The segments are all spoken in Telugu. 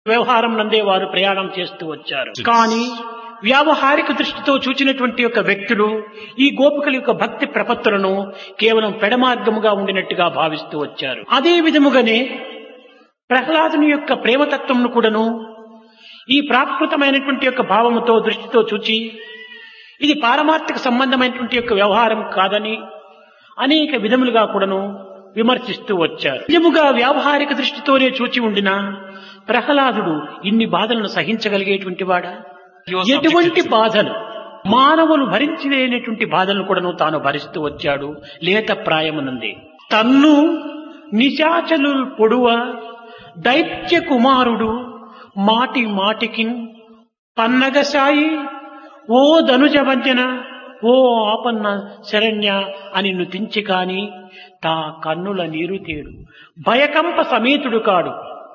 వ్యవహారం నందే వారు ప్రయాణం చేస్తూ వచ్చారు కానీ వ్యావహారిక దృష్టితో చూచినటువంటి యొక్క వ్యక్తులు ఈ గోపికల యొక్క భక్తి ప్రపత్తులను కేవలం పెడమార్గముగా ఉండినట్టుగా భావిస్తూ వచ్చారు అదే విధముగానే ప్రహ్లాదుని యొక్క ప్రేమతత్వంను కూడాను ఈ ప్రాకృతమైనటువంటి యొక్క భావముతో దృష్టితో చూచి ఇది పారమార్థిక సంబంధమైనటువంటి యొక్క వ్యవహారం కాదని అనేక విధములుగా కూడాను విమర్శిస్తూ వచ్చారు నిజముగా వ్యావహారిక దృష్టితోనే చూచి ఉండిన ప్రహ్లాదుడు ఇన్ని బాధలను సహించగలిగేటువంటి వాడా He was ఎటువంటి subjected to- బాధలు మానవులు భరించలేనటువంటి బాధలను కూడాను తాను భరిస్తూ వచ్చాడు లేత ప్రాయమునంది తన్ను నిశాచలు పొడువ దైత్య కుమారుడు మాటి మాటికి పన్నగసాయి ఓ ధనుజభంజన ఓ ఆపన్న శరణ్య అని నుతించి కాని తా కన్నుల నీరు తేడు భయకంప సమేతుడు కాడు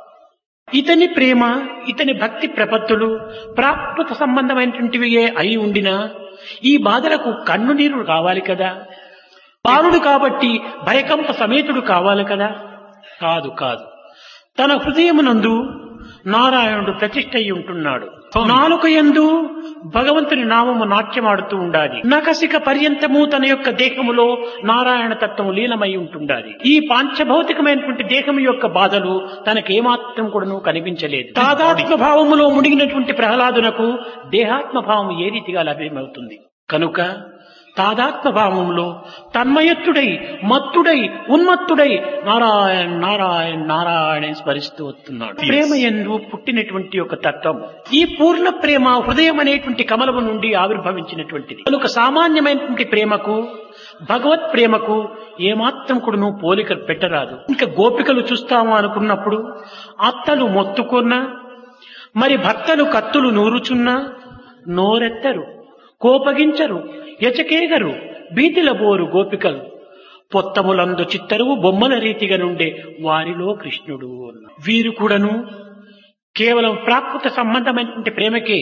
ఇతని ప్రేమ ఇతని భక్తి ప్రపత్తులు ప్రాకృత సంబంధమైనటువంటివియే అయి ఉండినా ఈ బాధలకు కన్ను నీరు కావాలి కదా బాలుడు కాబట్టి భయకంప సమేతుడు కావాలి కదా కాదు కాదు తన హృదయమునందు నారాయణుడు ప్రతిష్ఠ అయి ఉంటున్నాడు నాలుక యందు భగవంతుని నామము నాట్యమాడుతూ ఉండాలి నకసిక పర్యంతము తన యొక్క దేహములో నారాయణ తత్వము లీనమై ఉంటుండాలి ఈ పాంచభౌతికమైనటువంటి దేహము యొక్క బాధలు తనకేమాత్రం కూడాను కనిపించలేదు తాదాత్మ భావములో మునిగినటువంటి ప్రహ్లాదునకు దేహాత్మ భావం ఏ రీతిగా లభ్యమవుతుంది కనుక తాదాత్మ భావంలో తన్మయత్తుడై మత్తుడై ఉన్మత్తుడై నారాయణ నారాయణ నారాయణ అని స్మరిస్తూ వస్తున్నాడు Yes. ప్రేమ ఎందు పుట్టినటువంటి ఒక తత్వం ఈ పూర్ణ ప్రేమ హృదయం అనేటువంటి కమలము నుండి ఆవిర్భవించినటువంటిది కనుక సామాన్యమైనటువంటి ప్రేమకు భగవత్ ప్రేమకు ఏమాత్రం కూడా నువ్వు పోలిక పెట్టరాదు ఇంకా గోపికలు చూస్తాము అనుకున్నప్పుడు అత్తలు మొత్తుకున్నా మరి భక్తలు కత్తులు నూరుచున్నా నోరెత్తరు కోపగించరు ఎచకేగరు భీతిల బోరు గోపికలు పొత్తములందు చిత్తరువు బొమ్మల రీతిగా నుండే వారిలో కృష్ణుడు అన్న వీరు కూడాను కేవలం ప్రాకృత సంబంధమైనటువంటి ప్రేమకే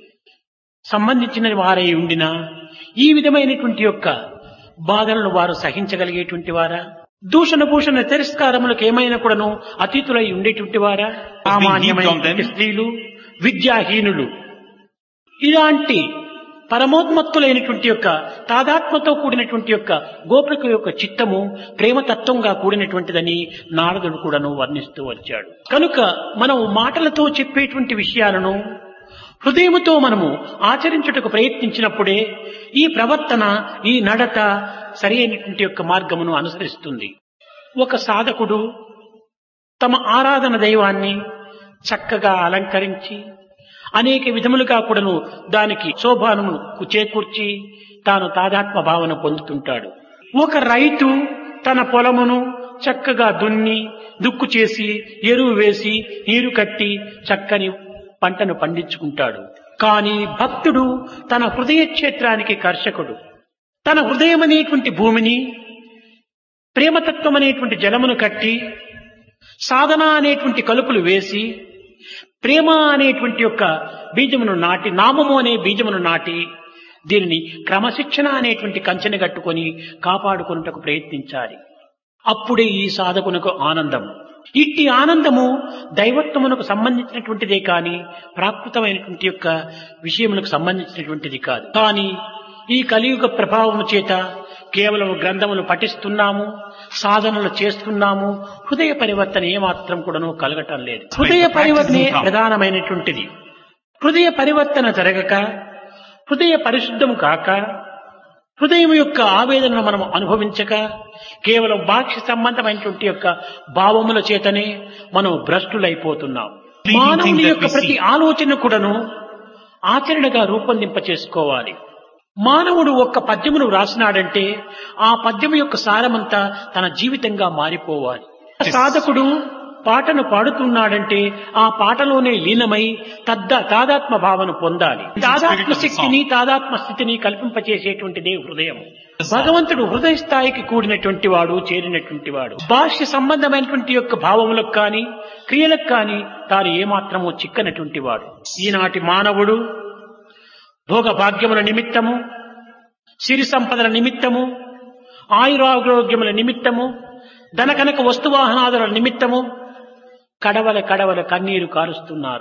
సంబంధించిన వారై ఉండినా ఈ విధమైనటువంటి యొక్క బాధలను వారు సహించగలిగేటువంటి వారా దూషణ భూషణ తిరస్కారములకు ఏమైనా కూడాను అతీతులై ఉండేటువంటి వారా సామాన్యమైనటువంటి స్త్రీలు విద్యాహీనులు ఇలాంటి పరమోన్మత్తులైనటువంటి యొక్క తాదాత్మతో కూడినటువంటి యొక్క గోపిక యొక్క చిత్తము ప్రేమతత్వంగా కూడినటువంటిదని నారదుడు కూడాను వర్ణిస్తూ వచ్చాడు కనుక మనం మాటలతో చెప్పేటువంటి విషయాలను హృదయముతో మనము ఆచరించుటకు ప్రయత్నించినప్పుడే ఈ ప్రవర్తన ఈ నడత సరి అయినటువంటి యొక్క మార్గమును అనుసరిస్తుంది ఒక సాధకుడు తమ ఆరాధన దైవాన్ని చక్కగా అలంకరించి అనేక విధములుగా కూడాను దానికి శోభానము చేకూర్చి తాను తాదాత్మ భావన పొందుతుంటాడు ఒక రైతు తన పొలమును చక్కగా దున్ని దుక్కు చేసి ఎరువు వేసి నీరు కట్టి చక్కని పంటను పండించుకుంటాడు కానీ భక్తుడు తన హృదయ క్షేత్రానికి కర్షకుడు తన హృదయం అనేటువంటి భూమిని ప్రేమతత్వం అనేటువంటి జలమును కట్టి సాధన అనేటువంటి కలుపులు వేసి ప్రేమ అనేటువంటి యొక్క బీజమును నాటి నామము అనే బీజమును నాటి దీనిని క్రమశిక్షణ అనేటువంటి కంచెని కట్టుకొని కాపాడుకున్నటకు ప్రయత్నించాలి అప్పుడే ఈ సాధకునకు ఆనందం ఇట్టి ఆనందము దైవత్వమునకు సంబంధించినటువంటిదే కాని ప్రాకృతమైనటువంటి యొక్క విషయములకు సంబంధించినటువంటిది కాదు కానీ ఈ కలియుగ ప్రభావము చేత కేవలం గ్రంథములు పఠిస్తున్నాము సాధనలు చేస్తున్నాము హృదయ పరివర్తన ఏమాత్రం కూడాను కలగటం లేదు హృదయ పరివర్తనే ప్రధానమైనటువంటిది హృదయ పరివర్తన జరగక హృదయ పరిశుద్ధం కాక హృదయం యొక్క ఆవేదనను మనం అనుభవించక కేవలం బాహ్య సంబంధమైనటువంటి యొక్క భావముల చేతనే మనం భ్రష్టులైపోతున్నాం మానవుని యొక్క ప్రతి ఆలోచన కూడాను ఆచరణగా రూపొందింప చేసుకోవాలి మానవుడు ఒక్క పద్యమును వ్రాసినాడంటే ఆ పద్యము యొక్క సారమంతా తన జీవితంగా మారిపోవాలి సాధకుడు పాటను పాడుతున్నాడంటే ఆ పాటలోనే లీనమై తద్ద తాదాత్మ భావన పొందాలి తాదాత్మ శక్తిని తాదాత్మ స్థితిని కల్పింపచేసేటువంటిదే హృదయం భగవంతుడు హృదయ స్థాయికి కూడినటువంటి వాడు చేరినటువంటి వాడు భాష్య సంబంధమైనటువంటి యొక్క భావములకు కాని క్రియలకు కాని తాను ఏమాత్రము చిక్కనటువంటి వాడు ఈనాటి మానవుడు భోగ భాగ్యముల నిమిత్తము సిరి సంపదల నిమిత్తము ఆయురారోగ్యముల నిమిత్తము ధనకనక వస్తువాహనాదుల నిమిత్తము కడవల కడవల కన్నీరు కారుస్తున్నారు